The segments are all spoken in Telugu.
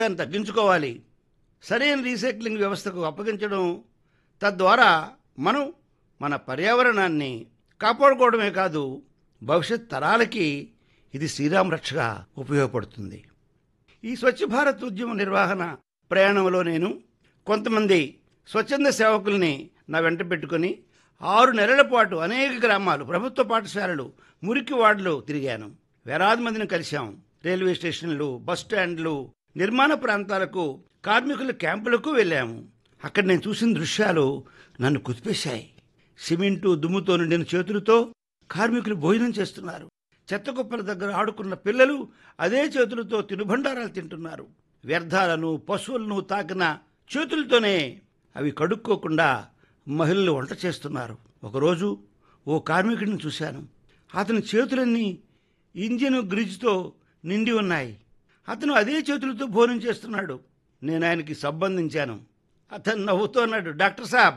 దాన్ని తగ్గించుకోవాలి సరైన రీసైక్లింగ్ వ్యవస్థకు అప్పగించడం తద్వారా మనం మన పర్యావరణాన్ని కాపాడుకోవడమే కాదు భవిష్యత్ తరాలకి ఇది శ్రీరామ రక్షగా ఉపయోగపడుతుంది ఈ స్వచ్ఛ భారత్ ఉద్యమ నిర్వహణ ప్రయాణంలో నేను కొంతమంది స్వచ్ఛంద సేవకుల్ని నా వెంట పెట్టుకుని ఆరు నెలల పాటు అనేక గ్రామాలు ప్రభుత్వ పాఠశాలలు మురికి వార్డులు తిరిగాను వేలాది మందిని కలిశాం రైల్వే స్టేషన్లు బస్ స్టాండ్లు నిర్మాణ ప్రాంతాలకు కార్మికుల క్యాంపులకు వెళ్ళాము అక్కడ నేను చూసిన దృశ్యాలు నన్ను కుదిపేశాయి సిమెంటు దుమ్ముతో నిండిన చేతులతో కార్మికులు భోజనం చేస్తున్నారు చెత్త కుప్పల దగ్గర ఆడుకున్న పిల్లలు అదే చేతులతో తినుబండారాలు తింటున్నారు వ్యర్థాలను పశువులను తాకిన చేతులతోనే అవి కడుక్కోకుండా మహిళలు వంట చేస్తున్నారు ఒకరోజు ఓ కార్మికుడిని చూశాను అతని చేతులన్నీ ఇంజిన్ గ్రిజ్తో నిండి ఉన్నాయి అతను అదే చేతులతో భోజనం చేస్తున్నాడు నేను ఆయనకి సంబంధించాను అతను నవ్వుతూ అన్నాడు డాక్టర్ సాబ్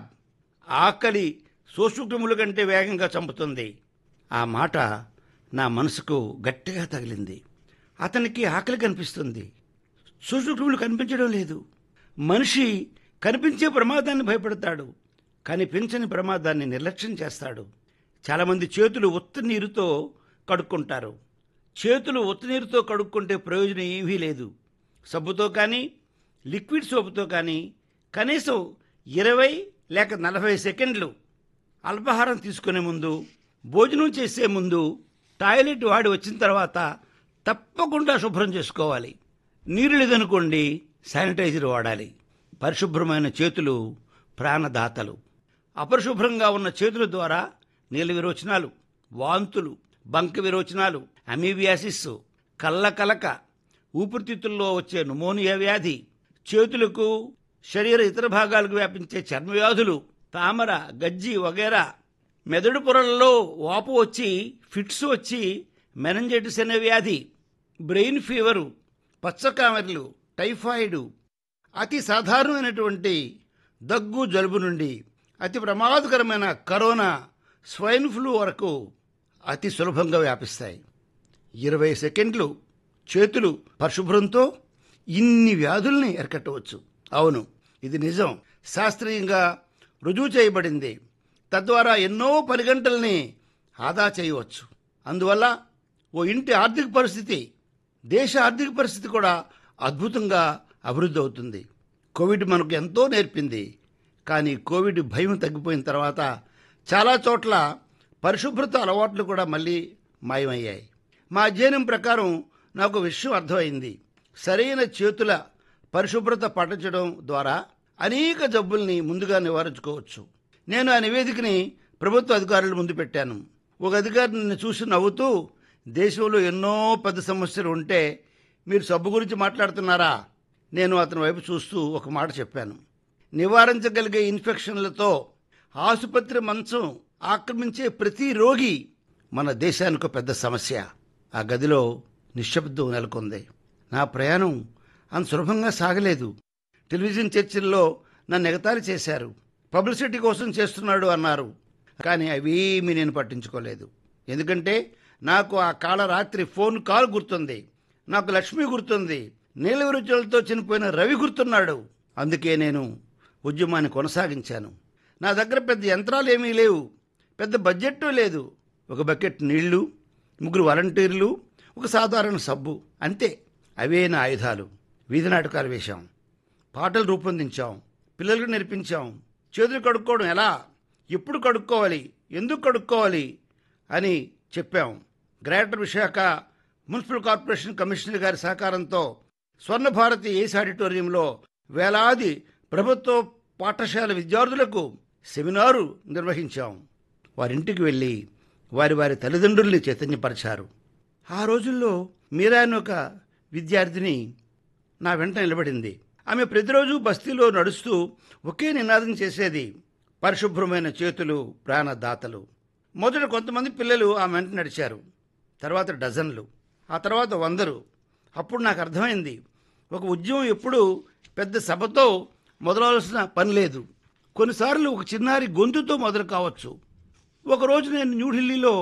ఆకలి సోసుకుముల కంటే వేగంగా చంపుతుంది ఆ మాట నా మనసుకు గట్టిగా తగిలింది అతనికి ఆకలి కనిపిస్తుంది సూక్ష్మక్రిములు కనిపించడం లేదు మనిషి కనిపించే ప్రమాదాన్ని భయపడతాడు కనిపించని ప్రమాదాన్ని నిర్లక్ష్యం చేస్తాడు చాలామంది చేతులు ఉత్త నీరుతో కడుక్కుంటారు చేతులు ఉత్త నీరుతో కడుక్కుంటే ప్రయోజనం ఏమీ లేదు సబ్బుతో కానీ లిక్విడ్ సోపుతో కానీ కనీసం ఇరవై లేక నలభై సెకండ్లు అల్పాహారం తీసుకునే ముందు భోజనం చేసే ముందు టాయిలెట్ వాడి వచ్చిన తర్వాత తప్పకుండా శుభ్రం చేసుకోవాలి నీరు లేదనుకోండి శానిటైజర్ వాడాలి పరిశుభ్రమైన చేతులు ప్రాణదాతలు అపరిశుభ్రంగా ఉన్న చేతుల ద్వారా నీళ్ళ విరోచనాలు వాంతులు బంక విరోచనాలు అమీబియాసిస్ కళ్ళ కలక ఊపిరితిత్తుల్లో వచ్చే న్యూమోనియా వ్యాధి చేతులకు శరీర ఇతర భాగాలకు వ్యాపించే చర్మ వ్యాధులు తామర గజ్జి వగేరా మెదడు పొరలలో వాపు వచ్చి ఫిట్స్ వచ్చి మెనంజైటిస్ అనే వ్యాధి బ్రెయిన్ ఫీవరు పచ్చకామెర్లు టైఫాయిడ్ అతి సాధారణమైనటువంటి దగ్గు జలుబు నుండి అతి ప్రమాదకరమైన కరోనా స్వైన్ ఫ్లూ వరకు అతి సులభంగా వ్యాపిస్తాయి ఇరవై సెకండ్లు చేతులు పరిశుభ్రంతో ఇన్ని వ్యాధుల్ని ఎరకట్టవచ్చు అవును ఇది నిజం శాస్త్రీయంగా రుజువు చేయబడింది తద్వారా ఎన్నో పని గంటల్ని ఆదా చేయవచ్చు అందువల్ల ఓ ఇంటి ఆర్థిక పరిస్థితి దేశ ఆర్థిక పరిస్థితి కూడా అద్భుతంగా అభివృద్ధి అవుతుంది కోవిడ్ మనకు ఎంతో నేర్పింది కానీ కోవిడ్ భయం తగ్గిపోయిన తర్వాత చాలా చోట్ల పరిశుభ్రత అలవాట్లు కూడా మళ్ళీ మాయమయ్యాయి మా అధ్యయనం ప్రకారం నాకు విషయం అర్థమైంది సరైన చేతుల పరిశుభ్రత పాటించడం ద్వారా అనేక జబ్బుల్ని ముందుగా నివారించుకోవచ్చు నేను ఆ నివేదికని ప్రభుత్వ అధికారుల ముందు పెట్టాను ఒక అధికారి నిన్ను చూసి నవ్వుతూ దేశంలో ఎన్నో పెద్ద సమస్యలు ఉంటే మీరు సబ్బు గురించి మాట్లాడుతున్నారా నేను అతని వైపు చూస్తూ ఒక మాట చెప్పాను నివారించగలిగే ఇన్ఫెక్షన్లతో ఆసుపత్రి మంచం ఆక్రమించే ప్రతి రోగి మన దానికి పెద్ద సమస్య ఆ గదిలో నిశ్శబ్దం నెలకొంది నా ప్రయాణం అంత సులభంగా సాగలేదు టెలివిజన్ చర్చల్లో నన్ను ఎగతాళి చేశారు పబ్లిసిటీ కోసం చేస్తున్నాడు అన్నారు కానీ అవేమీ నేను పట్టించుకోలేదు ఎందుకంటే నాకు ఆ కాళరాత్రి ఫోన్ కాల్ గుర్తుంది నాకు లక్ష్మి గుర్తుంది నీల విరుచులతో చనిపోయిన రవి గుర్తున్నాడు అందుకే నేను ఉద్యమాన్ని కొనసాగించాను నా దగ్గర పెద్ద యంత్రాలు ఏమీ లేవు పెద్ద బడ్జెట్ లేదు ఒక బకెట్ నీళ్లు ముగ్గురు వాలంటీర్లు ఒక సాధారణ సబ్బు అంతే అవే నా ఆయుధాలు వీధి నాటకాలు వేశాం పాటలు రూపొందించాం పిల్లలకు నేర్పించాం చేతులు కడుక్కోవడం ఎలా ఎప్పుడు కడుక్కోవాలి ఎందుకు కడుక్కోవాలి అని చెప్పాం greater Visakha municipal corporation commissioner గారి సహకారంతో స్వర్ణ భారతి ఏసీ ఆడిటోరియంలో వేలాది ప్రభుత్వ పాఠశాల విద్యార్థులకు సెమినారు నిర్వహించాం వారింటికి వెళ్ళి వారి వారి తల్లిదండ్రుల్ని చైతన్యపరిచారు ఆ రోజుల్లో మీరా అని ఒక విద్యార్థిని నా వెంట నిలబడింది ఆమె ప్రతిరోజు బస్తీలో నడుస్తూ ఒకే నినాదం చేసేది పరిశుభ్రమైన చేతులు ప్రాణదాతలు మొదట కొంతమంది పిల్లలు ఆమె వెంట నడిచారు తర్వాత డజన్లు ఆ తర్వాత వందరు అప్పుడు నాకు అర్థమైంది ఒక ఉద్యమం ఎప్పుడు పెద్ద సభతో మొదలవలసిన పని లేదు కొన్నిసార్లు ఒక చిన్నారి గొంతుతో మొదలు కావచ్చు ఒకరోజు నేను న్యూఢిల్లీలో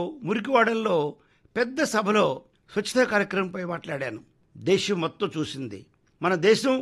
మురికివాడల్లో పెద్ద సభలో స్వచ్ఛతా కార్యక్రమంపై మాట్లాడాను దేశం మొత్తం చూసింది మన దేశం